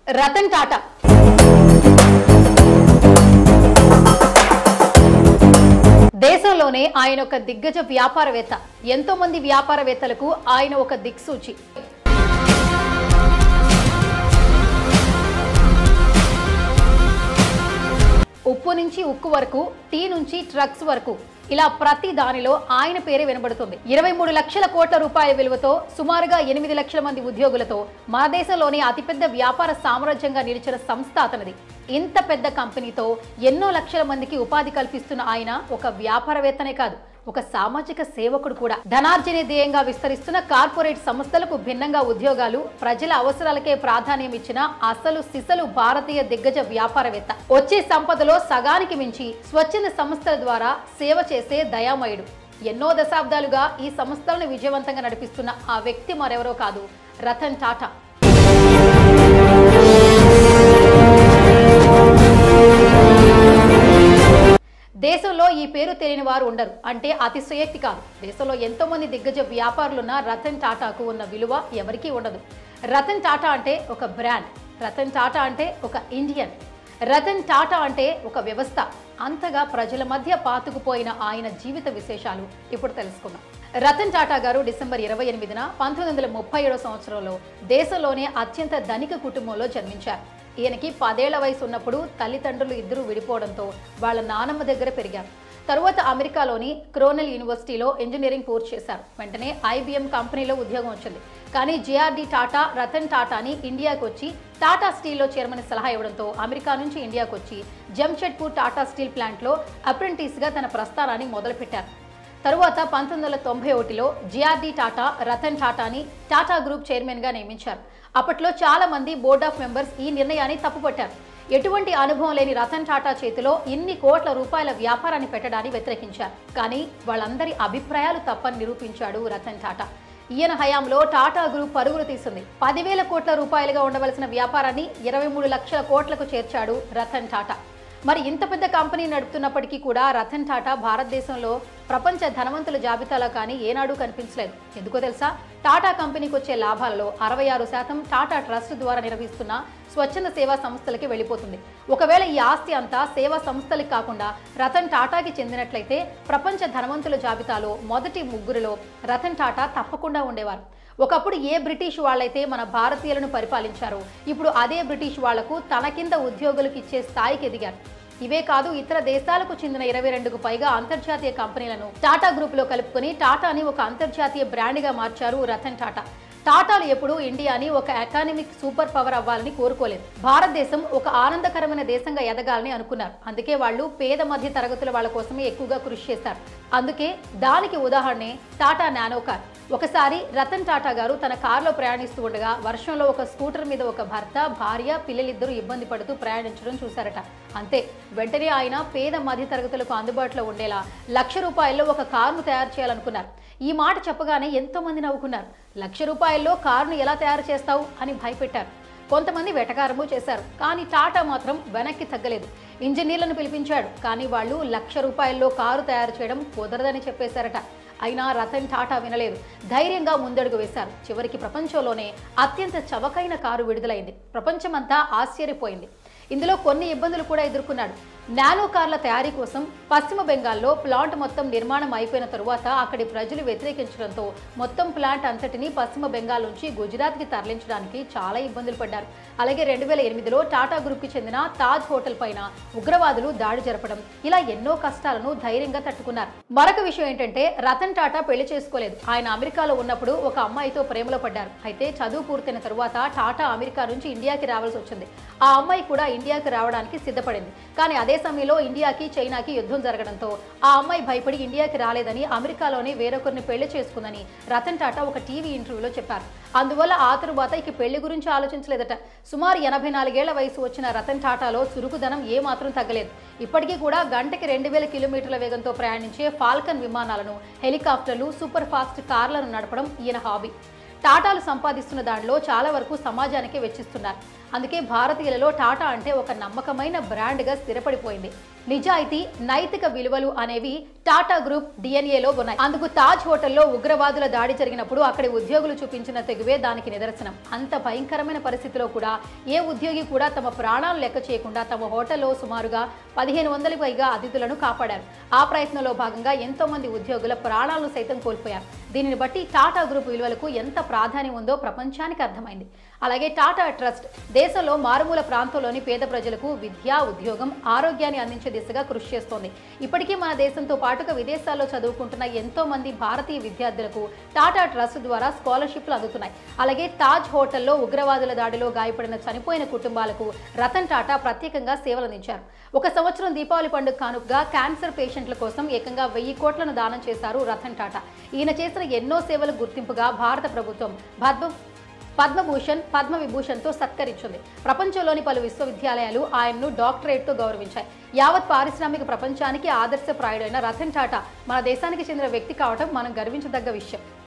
రతన్ టాటా దేశంలోనే ఆయన ఒక దిగ్గజ వ్యాపారవేత్త ఎంతో మంది వ్యాపారవేత్తలకు ఆయన ఒక దిక్సూచి ఉప్పు నుంచి ఉక్కు వరకు టీ నుంచి ట్రక్స్ వరకు ఇలా ప్రతి దానిలో ఆయన పేరే వినబడుతుంది ఇరవై మూడు లక్షల కోట్ల రూపాయల విలువతో సుమారుగా ఎనిమిది లక్షల మంది ఉద్యోగులతో మన దేశంలోని అతిపెద్ద వ్యాపార సామ్రాజ్యంగా నిలిచిన సంస్థ అతనిది ఇంత పెద్ద కంపెనీతో ఎన్నో లక్షల మందికి ఉపాధి కల్పిస్తున్న ఆయన ఒక వ్యాపారవేత్తనే కాదు ఒక సామాజిక సేవకుడు కూడా ధనార్జనే ధ్యేయంగా విస్తరిస్తున్న కార్పొరేట్ సంస్థలకు భిన్నంగా ఉద్యోగాలు ప్రజల అవసరాలకే ప్రాధాన్యం ఇచ్చిన అసలు సిసలు భారతీయ దిగ్గజ వ్యాపారవేత్త వచ్చే సంపదలో సగానికి మించి స్వచ్ఛంద సంస్థల ద్వారా సేవ చేసే దయామయుడు ఎన్నో దశాబ్దాలుగా ఈ సంస్థలను విజయవంతంగా నడిపిస్తున్న ఆ వ్యక్తి మరెవరో కాదు రతన్ టాటా దేశంలో ఈ పేరు తెలియని వారు ఉండరు అంటే అతిశయోక్తి కాదు దేశంలో ఎంతో మంది దిగ్గజ వ్యాపారులున్న రతన్ టాటాకు ఉన్న విలువ ఎవరికీ ఉండదు రతన్ టాటా అంటే ఒక బ్రాండ్ రతన్ టాటా అంటే ఒక ఇండియన్ రతన్ టాటా అంటే ఒక వ్యవస్థ అంతగా ప్రజల మధ్య పాతుకుపోయిన ఆయన జీవిత విశేషాలు ఇప్పుడు తెలుసుకుందాం రతన్ టాటా గారు డిసెంబర్ ఇరవై ఎనిమిదిన పంతొమ్మిది వందల ముప్పై ఏడో సంవత్సరంలో దేశంలోనే అత్యంత ధనిక కుటుంబంలో జన్మించారు ఈయనకి పదేళ్ల వయసు ఉన్నప్పుడు తల్లిదండ్రులు ఇద్దరు విడిపోవడంతో వాళ్ళ నానమ్మ దగ్గర పెరిగారు తరువాత అమెరికాలోని క్రోనెల్ యూనివర్సిటీలో ఇంజనీరింగ్ పూర్తి చేశారు వెంటనే ఐబిఎం కంపెనీలో ఉద్యోగం వచ్చింది కానీ జేఆర్డి టాటా రతన్ టాటాని ఇండియాకు వచ్చి టాటా స్టీల్లో చేరమని సలహా ఇవ్వడంతో అమెరికా నుంచి ఇండియాకు వచ్చి జంషెడ్పూర్ టాటా స్టీల్ ప్లాంట్లో అప్రెంటిస్గా తన ప్రస్థానాన్ని మొదలుపెట్టారు తరువాత పంతొమ్మిది వందల తొంభై ఒకటిలో జిఆర్డి టాటా రతన్ టాటాని టాటా గ్రూప్ చైర్మన్గా నియమించారు అప్పట్లో చాలా మంది బోర్డ్ ఆఫ్ మెంబర్స్ ఈ నిర్ణయాన్ని తప్పుపట్టారు ఎటువంటి అనుభవం లేని రతన్ టాటా చేతిలో ఇన్ని కోట్ల రూపాయల వ్యాపారాన్ని పెట్టడాన్ని వ్యతిరేకించారు కానీ వాళ్ళందరి అభిప్రాయాలు తప్పని నిరూపించాడు రతన్ టాటా ఈయన హయాంలో టాటా గ్రూప్ పరుగులు తీసింది పదివేల కోట్ల రూపాయలుగా ఉండవలసిన వ్యాపారాన్ని ఇరవై మూడు లక్షల కోట్లకు చేర్చాడు రతన్ టాటా మరి ఇంత పెద్ద కంపెనీ నడుపుతున్నప్పటికీ కూడా రతన్ టాటా భారతదేశంలో ప్రపంచ ధనవంతుల జాబితాలో కానీ ఏనాడు కనిపించలేదు ఎందుకో తెలుసా టాటా కంపెనీకి వచ్చే లాభాలలో అరవై ఆరు శాతం టాటా ట్రస్ట్ ద్వారా నిర్వహిస్తున్న స్వచ్ఛంద సేవా సంస్థలకి వెళ్ళిపోతుంది ఒకవేళ ఈ ఆస్తి అంతా సేవా సంస్థలకి కాకుండా రతన్ టాటాకి చెందినట్లయితే ప్రపంచ ధనవంతుల జాబితాలో మొదటి ముగ్గురులో రతన్ టాటా తప్పకుండా ఉండేవారు ఒకప్పుడు ఏ బ్రిటిష్ వాళ్ళైతే మన భారతీయులను పరిపాలించారో ఇప్పుడు అదే బ్రిటిష్ వాళ్లకు తన కింద ఉద్యోగులకు ఇచ్చే స్థాయికి ఎదిగారు ఇవే కాదు ఇతర దేశాలకు చెందిన ఇరవై రెండుకు పైగా అంతర్జాతీయ కంపెనీలను టాటా గ్రూప్ లో కలుపుకొని టాటాని ఒక అంతర్జాతీయ బ్రాండ్గా మార్చారు రతన్ టాటా టాటాలు ఎప్పుడూ ఇండియాని ఒక ఎకానమిక్ సూపర్ పవర్ అవ్వాలని కోరుకోలేదు భారతదేశం ఒక ఆనందకరమైన దేశంగా ఎదగాలని అనుకున్నారు అందుకే వాళ్ళు పేద మధ్య తరగతుల వాళ్ళ కోసమే ఎక్కువగా కృషి చేశారు అందుకే దానికి ఉదాహరణే టాటా నానో కార్ ఒకసారి రతన్ టాటా గారు తన కారులో ప్రయాణిస్తూ ఉండగా వర్షంలో ఒక స్కూటర్ మీద ఒక భర్త భార్య పిల్లలిద్దరూ ఇబ్బంది పడుతూ ప్రయాణించడం చూశారట అంతే వెంటనే ఆయన పేద మధ్య తరగతులకు అందుబాటులో ఉండేలా లక్ష రూపాయల్లో ఒక కారును తయారు చేయాలనుకున్నారు ఈ మాట చెప్పగానే ఎంతో మంది నవ్వుకున్నారు లక్ష రూపాయల్లో కారును ఎలా తయారు చేస్తావు అని భయపెట్టారు కొంతమంది వెటకారము చేశారు కానీ టాటా మాత్రం వెనక్కి తగ్గలేదు ఇంజనీర్లను పిలిపించాడు కానీ వాళ్ళు లక్ష రూపాయల్లో కారు తయారు చేయడం కుదరదని చెప్పేశారట అయినా రతన్ టాటా వినలేదు ధైర్యంగా ముందడుగు వేశారు చివరికి ప్రపంచంలోనే అత్యంత చవకైన కారు విడుదలైంది ప్రపంచమంతా ఆశ్చర్యపోయింది ఇందులో కొన్ని ఇబ్బందులు కూడా ఎదుర్కొన్నాడు నానో కార్ల తయారీ కోసం పశ్చిమ బెంగాల్లో ప్లాంట్ మొత్తం నిర్మాణం అయిపోయిన తరువాత అక్కడి ప్రజలు వ్యతిరేకించడంతో మొత్తం ప్లాంట్ అంతటిని పశ్చిమ బెంగాల్ నుంచి గుజరాత్కి తరలించడానికి చాలా ఇబ్బందులు పడ్డారు అలాగే రెండు వేల ఎనిమిదిలో టాటా గ్రూప్కి చెందిన తాజ్ హోటల్ పైన ఉగ్రవాదులు దాడి జరపడం ఇలా ఎన్నో కష్టాలను ధైర్యంగా తట్టుకున్నారు మరొక విషయం ఏంటంటే రతన్ టాటా పెళ్లి చేసుకోలేదు ఆయన అమెరికాలో ఉన్నప్పుడు ఒక అమ్మాయితో ప్రేమలో పడ్డారు అయితే చదువు పూర్తయిన తరువాత టాటా అమెరికా నుంచి ఇండియాకి రావాల్సి వచ్చింది ఆ అమ్మాయి కూడా ఇండియాకి రావడానికి సిద్ధపడింది కానీ అదే సమయంలో ఇండియాకి చైనాకి యుద్ధం జరగడంతో ఆ అమ్మాయి భయపడి ఇండియాకి రాలేదని అమెరికాలోనే వేరొకరిని పెళ్లి చేసుకుందని రతన్ టాటా ఒక టీవీ ఇంటర్వ్యూలో చెప్పారు అందువల్ల ఆ తరువాత ఇక పెళ్లి గురించి ఆలోచించలేదట సుమారు ఎనభై నాలుగేళ్ల వయసు వచ్చిన రతన్ టాటాలో చురుకుదనం ఏమాత్రం తగ్గలేదు ఇప్పటికీ కూడా గంటకి రెండు వేల కిలోమీటర్ల వేగంతో ప్రయాణించే ఫాల్కన్ విమానాలను హెలికాప్టర్లు సూపర్ ఫాస్ట్ కార్లను నడపడం ఈయన హాబీ టాటాలు సంపాదిస్తున్న దానిలో చాలా వరకు సమాజానికి వెచ్చిస్తున్నారు అందుకే భారతీయులలో టాటా అంటే ఒక నమ్మకమైన బ్రాండ్గా స్థిరపడిపోయింది నిజాయితీ నైతిక విలువలు అనేవి టాటా గ్రూప్ డిఎన్ఏలో ఉన్నాయి అందుకు తాజ్ హోటల్లో ఉగ్రవాదుల దాడి జరిగినప్పుడు అక్కడి ఉద్యోగులు చూపించిన తెగువే దానికి నిదర్శనం అంత భయంకరమైన పరిస్థితిలో కూడా ఏ ఉద్యోగి కూడా తమ ప్రాణాలు లెక్క చేయకుండా తమ హోటల్లో సుమారుగా పదిహేను వందలకు పైగా అతిథులను కాపాడారు ఆ ప్రయత్నంలో భాగంగా ఎంతో మంది ఉద్యోగుల ప్రాణాలను సైతం కోల్పోయారు దీనిని బట్టి టాటా గ్రూప్ విలువలకు ఎంత ప్రాధాన్యం ఉందో ప్రపంచానికి అర్థమైంది అలాగే టాటా ట్రస్ట్ దేశంలో మారుమూల ప్రాంతంలోని పేద ప్రజలకు విద్య ఉద్యోగం ఆరోగ్యాన్ని అందించే దిశగా కృషి చేస్తోంది ఇప్పటికీ మన దేశంతో పాటుగా విదేశాల్లో చదువుకుంటున్న ఎంతో మంది భారతీయ విద్యార్థులకు టాటా ట్రస్ట్ ద్వారా స్కాలర్షిప్లు అందుతున్నాయి అలాగే తాజ్ హోటల్లో ఉగ్రవాదుల దాడిలో గాయపడిన చనిపోయిన కుటుంబాలకు రతన్ టాటా ప్రత్యేకంగా సేవలందించారు ఒక సంవత్సరం దీపావళి పండుగ కానుకగా క్యాన్సర్ పేషెంట్ల కోసం ఏకంగా వెయ్యి కోట్లను దానం చేశారు రతన్ టాటా ఈయన చేసిన ఎన్నో సేవల గుర్తింపుగా భారత ప్రభుత్వం పద్మ పద్మభూషణ్ పద్మ విభూషణ్తో సత్కరించింది ప్రపంచంలోని పలు విశ్వవిద్యాలయాలు ఆయన్ను డాక్టరేట్తో గౌరవించాయి యావత్ పారిశ్రామిక ప్రపంచానికి ఆదర్శప్రాయుడైన రతన్ టాటా మన దేశానికి చెందిన వ్యక్తి కావటం మనం గర్వించదగ్గ విషయం